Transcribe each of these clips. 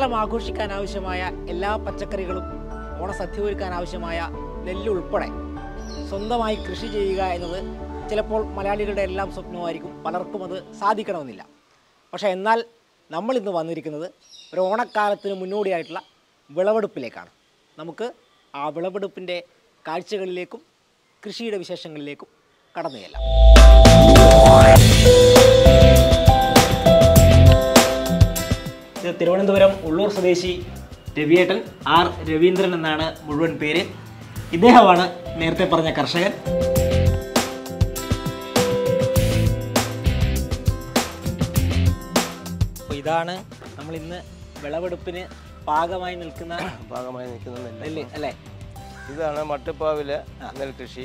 ഓണം ആഘോഷിക്കാൻ ആവശ്യമായ എല്ലാ പച്ചക്കറികളും ഓണസദ്യ ഒരുക്കാൻ ആവശ്യമായ നെല്ല് ഉൾപ്പെടെ സ്വന്തമായി കൃഷി ചെയ്യുക എന്നത് ചിലപ്പോൾ മലയാളികളുടെ എല്ലാം സ്വപ്നമായിരിക്കും പലർക്കും അത് സാധിക്കണമെന്നില്ല പക്ഷേ എന്നാൽ നമ്മൾ ഇന്ന് വന്നിരിക്കുന്നത് ഒരു ഓണക്കാലത്തിന് മുന്നോടിയായിട്ടുള്ള വിളവെടുപ്പിലേക്കാണ് നമുക്ക് ആ വിളവെടുപ്പിൻ്റെ കാഴ്ചകളിലേക്കും കൃഷിയുടെ വിശേഷങ്ങളിലേക്കും കടന്നു ചെല്ലാം ഇത് തിരുവനന്തപുരം ഉള്ളൂർ സ്വദേശി രവിയേട്ടൻ ആർ രവീന്ദ്രൻ എന്നാണ് മുഴുവൻ പേര് ഇദ്ദേഹമാണ് നേരത്തെ പറഞ്ഞ കർഷകൻ അപ്പോൾ ഇതാണ് നമ്മൾ ഇന്ന് വിളവെടുപ്പിന് പാകമായി നിൽക്കുന്ന ഭാഗമായി നിൽക്കുന്ന നെല്ല് നെല്ല് അല്ലേ ഇതാണ് മട്ടുപ്പാവിലെ നെൽകൃഷി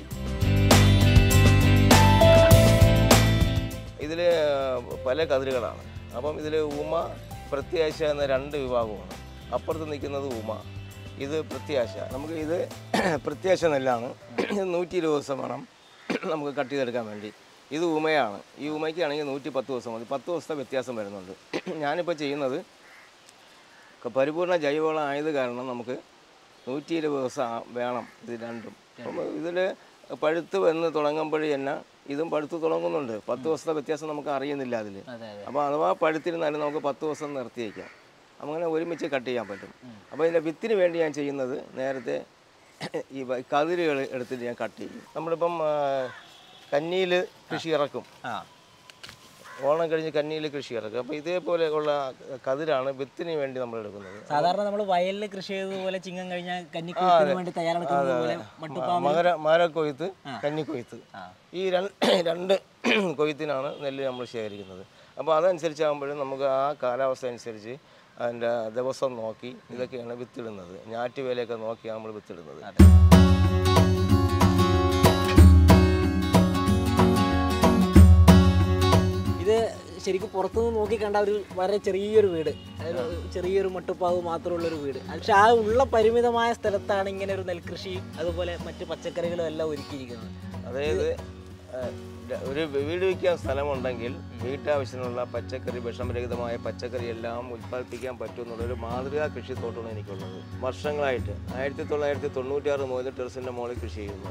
ഇതിൽ പല കതിരുകളാണ് അപ്പം ഇതിൽ ഉമ പ്രത്യാശ എന്ന രണ്ട് വിഭാഗമാണ് അപ്പുറത്ത് നിൽക്കുന്നത് ഉമ ഇത് പ്രത്യാശ നമുക്ക് ഇത് പ്രത്യാശ നെല്ലാണ് ഇത് നൂറ്റി ഇരുപത് ദിവസം വേണം നമുക്ക് കട്ട് ചെയ്തെടുക്കാൻ വേണ്ടി ഇത് ഉമയാണ് ഈ ഉമയ്ക്കാണെങ്കിൽ നൂറ്റി പത്ത് ദിവസം മതി പത്ത് ദിവസത്തെ വ്യത്യാസം വരുന്നുണ്ട് ഞാനിപ്പോൾ ചെയ്യുന്നത് ക- പരിപൂർണ ജൈവവളം ആയത് കാരണം നമുക്ക് നൂറ്റി ഇരുപത് ദിവസം ആ- വേണം ഇത് രണ്ടും അപ്പം ഇതിൽ പഴുത്ത് വന്ന് തുടങ്ങുമ്പോഴേ തന്നെ ഇതും പഴുത്ത് തുടങ്ങുന്നുണ്ട് പത്ത് ദിവസത്തെ വ്യത്യാസം നമുക്ക് അറിയുന്നില്ല അതിൽ അതെ അതെ അപ്പോൾ അഥവാ പഴുത്തിരുന്നാലും നമുക്ക് പത്ത് ദിവസം നിർത്തി വയ്ക്കാം അങ്ങനെ ഒരുമിച്ച് കട്ട് ചെയ്യാൻ പറ്റും അപ്പോൾ ഇതിൻ്റെ വിത്തിന് വേണ്ടി ഞാൻ ചെയ്യുന്നത് നേരത്തെ ഈ വ- കതിരുകൾ എടുത്തിട്ട് ഞാൻ കട്ട് ചെയ്യും നമ്മളിപ്പം കന്നിയിൽ കൃഷി ഇറക്കും ആ ഓണം കഴിഞ്ഞ് കന്നിയിൽ കൃഷി ഇറക്കും അപ്പോൾ ഇതേപോലെ ഉള്ള കതിരാണ് വിത്തിന് വേണ്ടി നമ്മൾ എടുക്കുന്നത് സാധാരണ നമ്മൾ വയലിൽ കൃഷി ചെയ്തതുപോലെ ചിങ്ങം കഴിഞ്ഞാൽ കന്നിക്കൊയ്ത്തിന് വേണ്ടി തയ്യാറെടുക്കുന്നത് പോലെ മട്ടുപ്പാവിൽ മകര മകരക്കൊയ്ത്ത് കന്നിക്കൊയ്ത്ത് ഈ രണ്ട് രണ്ട് കൊയ്ത്തിനാണ് നെല്ല് നമ്മൾ ശേഖരിക്കുന്നത് അപ്പോൾ അതനുസരിച്ചാകുമ്പോഴും നമുക്ക് ആ കാലാവസ്ഥ അനുസരിച്ച് അതിൻ്റെ ദിവസം നോക്കി ഇതൊക്കെയാണ് വിത്തിടുന്നത് ഞാറ്റുവേലയൊക്കെ നോക്കിയാണ് നമ്മൾ വിത്തിടുന്നത് ഇത് ശരിക്കും പുറത്തുനിന്ന് നോക്കി കണ്ട ഒരു വളരെ ചെറിയൊരു വീട് അതായത് ചെറിയൊരു മട്ടുപ്പാവ് മാത്രമുള്ളൊരു വീട് പക്ഷെ ആ ഉള്ള പരിമിതമായ സ്ഥലത്താണ് ഇങ്ങനെ ഒരു നെൽകൃഷിയും അതുപോലെ മറ്റ് പച്ചക്കറികളും എല്ലാം ഒരുക്കിയിരിക്കുന്നത് അതായത് ആ, ര- ഒരു വീട് വയ്ക്കാൻ സ്ഥലമുണ്ടെങ്കിൽ വീട്ടാവശ്യത്തിനുള്ള പച്ചക്കറി വിഷമരഹിതമായ പച്ചക്കറി എല്ലാം ഉൽപ്പാദിപ്പിക്കാൻ പറ്റുമെന്നുള്ള ഒരു മാതൃകാ കൃഷിത്തോട്ടമാണ് എനിക്കുള്ളത് വർഷങ്ങളായിട്ട് ആയിരത്തി തൊള്ളായിരത്തി തൊണ്ണൂറ്റിയാറ് മുതൽ ടെറസിൻ്റെ മുകളിൽ കൃഷി ചെയ്യുന്നു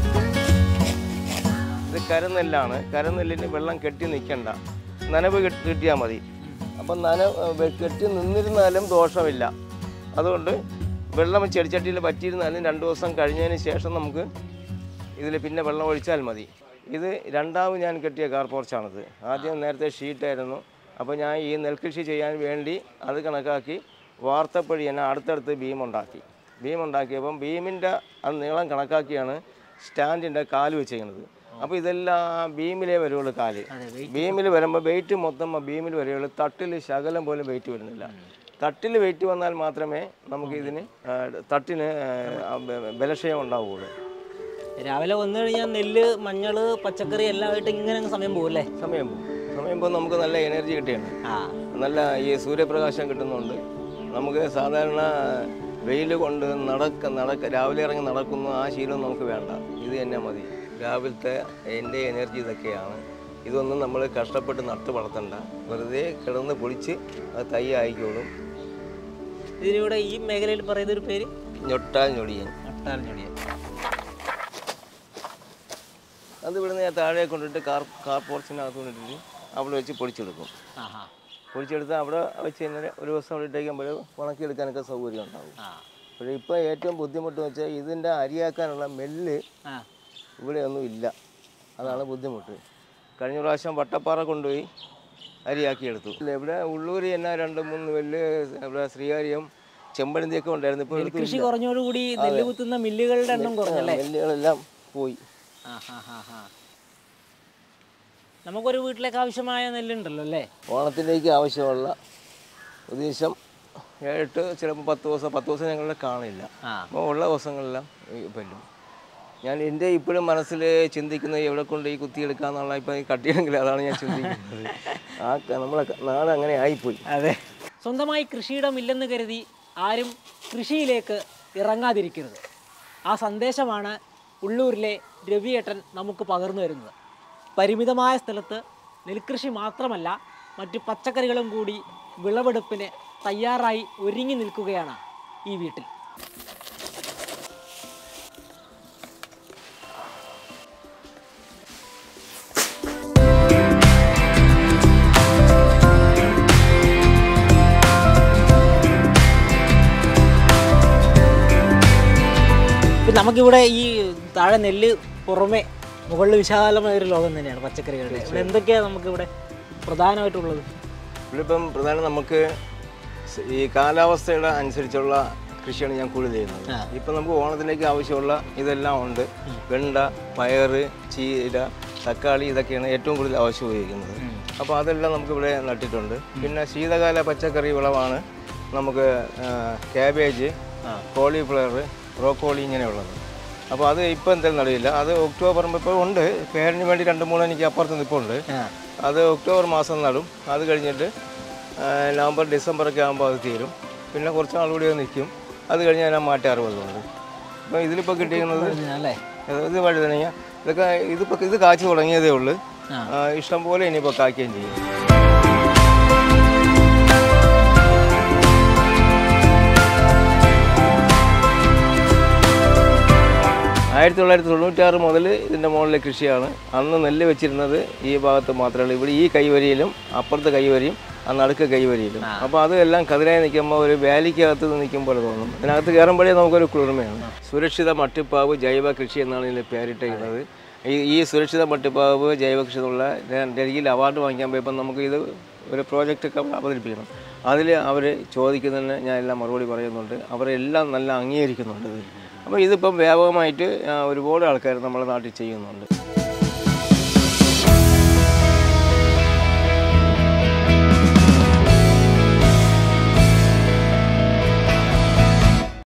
ഇത് കരനെല്ലാണ് കരനെല്ലിന് വെള്ളം കെട്ടി നിൽക്കണ്ട നനവ് കെട്ടി- കിട്ടിയാൽ മതി അപ്പം നന വെ- കെട്ടി നിന്നിരുന്നാലും ദോഷമില്ല അതുകൊണ്ട് വെള്ളം ചെടിച്ചട്ടിയിൽ പറ്റിയിരുന്നാലും രണ്ട് ദിവസം കഴിഞ്ഞതിന് ശേഷം നമുക്ക് ഇതിൽ പിന്നെ വെള്ളം ഒഴിച്ചാൽ മതി ഇത് രണ്ടാമത് ഞാൻ കെട്ടിയ കാർ പോർച്ചാണിത് ആദ്യം നേരത്തെ ഷീറ്റായിരുന്നു അപ്പോൾ ഞാൻ ഈ നെൽകൃഷി ചെയ്യാൻ വേണ്ടി അത് കണക്കാക്കി വാർത്തപ്പഴി എന്നെ അടുത്തടുത്ത് ബീം ഉണ്ടാക്കി ബീം ഉണ്ടാക്കിയപ്പം ബീമിൻ്റെ അത് നീളം കണക്കാക്കിയാണ് സ്റ്റാൻഡിൻ്റെ കാല് വെച്ചിരിക്കുന്നത് അപ്പോൾ ഇതെല്ലാം ബീമിലേ വരുള്ളൂ കാല് ബീമിൽ വരുമ്പോൾ വെയിറ്റ് മൊത്തം ബീമിൽ വരെയുള്ളൂ തട്ടിൽ ശകലം പോലും വെയിറ്റ് വരുന്നില്ല തട്ടിൽ വെയിറ്റ് വന്നാൽ മാത്രമേ നമുക്ക് ഇതിന് ആ, തട്ടിന് ആ, ബ- ബലക്ഷയം ഉണ്ടാവുകയുള്ളൂ രാവിലെ വന്നു കഴിഞ്ഞാൽ നെല്ല് മഞ്ഞള് പച്ചക്കറി എല്ലാം ആയിട്ട് ഇങ്ങനെ അങ്ങ് സമയം പോകുമല്ലേ സമയം പോകും സമയം പോകുമ്പോൾ നമുക്ക് നല്ല എനർജി കിട്ടുകയാണ് ആ നല്ല ഈ സൂര്യപ്രകാശം കിട്ടുന്നുണ്ട് നമുക്ക് സാധാരണ വെയിൽ കൊണ്ട് നടക്ക നടക്ക രാവിലെ ഇറങ്ങി നടക്കുന്നു ആ ശീലം നമുക്ക് വേണ്ട ഇത് തന്നെ മതി രാവിലത്തെ എൻ്റെ എനർജി ഇതൊക്കെയാണ് ഇതൊന്നും നമ്മൾ കഷ്ടപ്പെട്ട് നട്ട് വളർത്തണ്ട വെറുതെ കിടന്ന് പൊളിച്ച് അത് തൈ ആയിക്കോളും ഇതിനിവിടെ ഈ മേഖലയിൽ പറയുന്ന ഒരു പേര് ഞൊട്ടാൽ ഞൊടിയൻ അട്ടാറിഞ്ഞൊടിയ അത് ഇവിടുന്ന് ഞാൻ താഴെ കൊണ്ടിട്ട് കാർ കാർ പോർച്ചിനകത്ത് കൊണ്ടിട്ട് അവിടെ വെച്ച് പൊടിച്ചെടുക്കും ആഹാ പൊടിച്ചെടുത്ത് അവിടെ വെച്ച് കഴിഞ്ഞാൽ ഒരു ദിവസം അവിടെ ഇട്ടേക്കുമ്പോൾ ഉണക്കിയെടുക്കാനൊക്കെ സൗകര്യം ഉണ്ടാവും ആ പക്ഷേ ഇപ്പോൾ ഏറ്റവും ബുദ്ധിമുട്ട് വെച്ചാൽ ഇതിൻ്റെ അരിയാക്കാനുള്ള മെല്ല് ആ ഇവിടെയൊന്നും ഇല്ല അതാണ് ബുദ്ധിമുട്ട് കഴിഞ്ഞ പ്രാവശ്യം വട്ടപ്പാറ കൊണ്ടുപോയി അരിയാക്കിയെടുത്തു ഇല്ല ഇവിടെ ഉള്ളൂർ തന്നെ രണ്ട് മൂന്ന് വെല്ല് ഇവിടെ ശ്രീകാര്യം ചെമ്പഴന്തിയൊക്കെ ഉണ്ടായിരുന്നു ഇപ്പോൾ എടുത്തു കൃഷി കുറഞ്ഞോടുകൂടി നെല്ല് കുത്തുന്ന മില്ലുകളുടെ എണ്ണം കുറഞ്ഞല്ലേ നെല്ലുകളെല്ലാം പോയി ആ ഹാ ഹാ ഹാ നമുക്കൊരു വീട്ടിലേക്ക് ആവശ്യമായ നെല്ലുണ്ടല്ലോ അല്ലേ ഓണത്തിലേക്ക് ആവശ്യമുള്ള ഉദ്ദേശം ഏഴെട്ട് ചിലപ്പോൾ പത്ത് ദിവസം പത്ത് ദിവസം ഞങ്ങളുടെ കാണില്ല ആ അപ്പോൾ ഉള്ള ദിവസങ്ങളെല്ലാം ഈ പല്ലും ഞാൻ എൻ്റെ ഇപ്പോഴും മനസ്സിൽ ചിന്തിക്കുന്നത് എവിടെ കൊണ്ട് ഈ കുത്തിയെടുക്കാന്നുള്ള ഇപ്പം ഈ കട്ടിയെങ്കിൽ അതാണ് ഞാൻ ചിന്തിക്കുന്നത് ആ ക- നമ്മളെ ക- നാട് അങ്ങനെ ആയിപ്പോയി അതെ സ്വന്തമായി കൃഷിയിടം ഇല്ലെന്ന് കരുതി ആരും കൃഷിയിലേക്ക് ഇറങ്ങാതിരിക്കരുത് ആ സന്ദേശമാണ് ഉള്ളൂരിലെ രവിയേട്ടൻ നമുക്ക് പകർന്നു തരുന്നത് പരിമിതമായ സ്ഥലത്ത് നെൽകൃഷി മാത്രമല്ല മറ്റ് പച്ചക്കറികളും കൂടി വിളവെടുപ്പിന് തയ്യാറായി ഒരുങ്ങി നിൽക്കുകയാണ് ഈ വീട്ടിൽ ഇപ്പം നമുക്കിവിടെ ഈ താഴെ നെല്ല് പുറമെ മുകളിൽ വിശാലമായ ഒരു ലോകം തന്നെയാണ് പച്ചക്കറികളുടെ ഇവിടെ എന്തൊക്കെയാണ് നമുക്കിവിടെ പ്രധാനമായിട്ടുള്ളത് ഇവിടിപ്പം പ്രധാനം നമുക്ക് സ് ഈ കാലാവസ്ഥയുടെ അനുസരിച്ചുള്ള കൃഷിയാണ് ഞാൻ കൂടുതൽ ചെയ്യുന്നത് ആ. ഇപ്പം നമുക്ക് ഓണത്തിലേക്ക് ആവശ്യമുള്ള ഇതെല്ലാം ഉണ്ട് വെണ്ട പയറ് ചീര തക്കാളി ഇതൊക്കെയാണ് ഏറ്റവും കൂടുതൽ ആവശ്യം ഉപയോഗിക്കുന്നത് അപ്പോൾ അതെല്ലാം നമുക്കിവിടെ നട്ടിട്ടുണ്ട് പിന്നെ ശീതകാല പച്ചക്കറി വിളവാണ് നമുക്ക് ക്യാബേജ് കോളിഫ്ലവർ ബ്രോക്കോളി ഇങ്ങനെയുള്ളത് അപ്പോൾ അത് ഇപ്പം എന്തായാലും നടുവില്ല അത് ഒക്ടോബർ ഇപ്പോൾ ഉണ്ട് പേരിന് വേണ്ടി രണ്ട് മൂന്ന് എനിക്ക് അപ്പുറത്ത് നിൽപ്പുണ്ട് അത് ഒക്ടോബർ മാസം നടും അത് കഴിഞ്ഞിട്ട് ആ, നവംബർ ഡിസംബറൊക്കെ ആകുമ്പോൾ അത് തീരും പിന്നെ കുറച്ച് നാൾ കൂടി അത് നിൽക്കും അത് കഴിഞ്ഞ് ഞാൻ മാറ്റി അറുപതുണ്ട് അപ്പോൾ ഇതിലിപ്പോൾ കിട്ടിയിരിക്കുന്നത് അല്ലേ ഇത് ഇത് വഴുതനങ്ങ ഇതൊക്കെ ഇതിപ്പോൾ ഇത് കാച്ചു തുടങ്ങിയതേ ഉള്ളൂ ആ. ആ, ഇഷ്ടം പോലെ ഇനിയിപ്പോൾ കായ്ക്കുകയും ചെയ്യും ആയിരത്തി തൊള്ളായിരത്തി തൊണ്ണൂറ്റാറ് മുതൽ ഇതിൻ്റെ മുകളിലെ കൃഷിയാണ് അന്ന് നെല്ല് വെച്ചിരുന്നത് ഈ ഭാഗത്ത് മാത്രമേ ഉള്ളൂ ഇവിടെ ഈ കൈവരിയിലും അപ്പുറത്തെ കൈവരിയും ആ നടുക്ക് കൈവരിയിലും അപ്പോൾ അത് എല്ലാം കതിരായി നിൽക്കുമ്പോൾ ഒരു വാലിക്കകത്ത് നിൽക്കും പോലെ തോന്നും ഇതിനകത്ത് കയറുമ്പോഴേ നമുക്കൊരു കുളിർമയാണ് സുരക്ഷിത മട്ടിപ്പാവ് ജൈവ കൃഷി എന്നാണ് ഇതിന് പേരിട്ടിരിക്കുന്നത് ഈ ഈ സുരക്ഷിത മട്ടിപ്പാവ് ജൈവ കൃഷി എന്നുള്ള ഞാൻ ഡൽഹിയിൽ അവാർഡ് വാങ്ങിക്കാൻ പോയപ്പോൾ നമുക്ക് ഇത് ഒരു പ്രോജക്റ്റൊക്കെ അവതരിപ്പിക്കണം അതിൽ അവർ ചോദിക്കുന്നതിന് ഞാൻ എല്ലാം മറുപടി പറയുന്നുണ്ട് അവരെല്ലാം നല്ല അംഗീകരിക്കുന്നുണ്ട് ഇതിൽ അപ്പോൾ ഇതിപ്പം വ്യാപകമായിട്ട് ആ, ഒരുപാട് ആൾക്കാർ നമ്മുടെ നാട്ടിൽ ചെയ്യുന്നുണ്ട്